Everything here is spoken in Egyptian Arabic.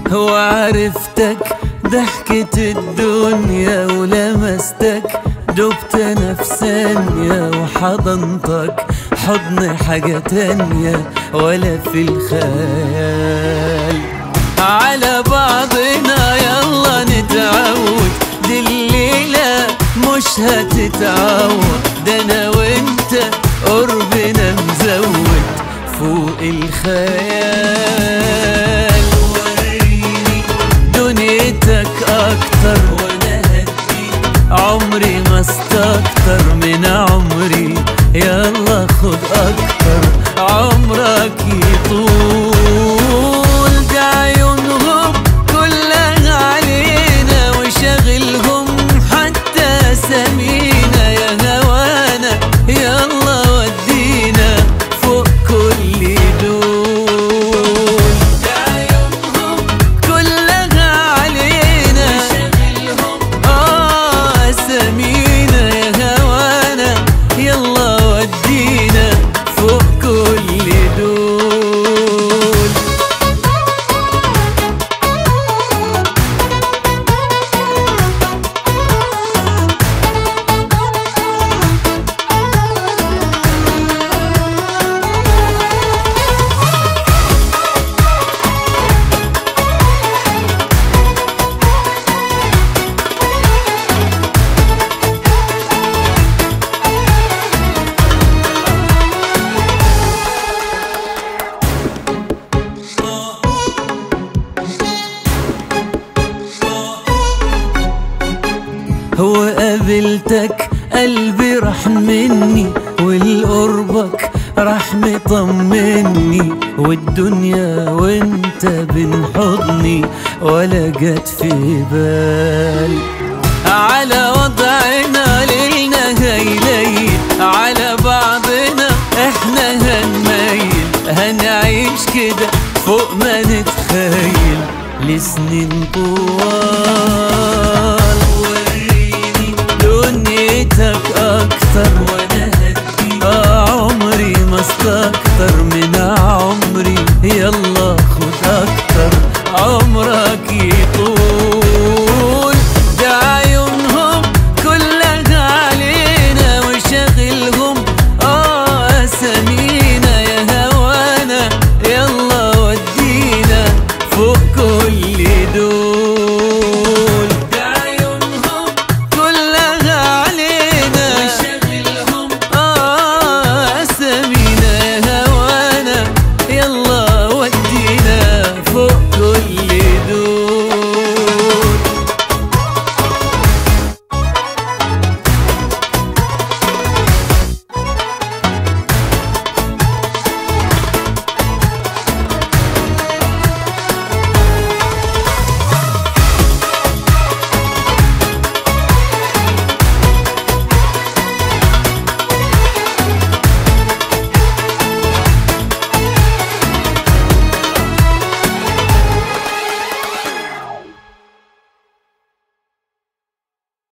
وعرفتك ضحكة الدنيا ولمستك دبت نفسانية وحضنتك حضن حاجة تانية ولا في الخيال على بعضنا يلا نتعود دي الليلة مش هتتعود ده انا وانت قربنا مزود فوق الخيال وريني دنيتك اكتر وانا هديك عمري ما استكتر من عمري يلا خد اكتر عمرك يطول ده عيونهم كلها علينا وشغلهم حتى سمينا يا هوانا يلا ودينا فوق كل دول ده عيونهم كلها علينا آه سمينا يا هوانا يلا ودينا فوق كل دول هو قابلتك قلبي راح مني والقربك راح مطمني والدنيا وانت بين حضني ولا جت في بال على وضعنا ليلنا هيليل على بعضنا احنا هنميل هنعيش كده فوق ما نتخيل لسنين طوال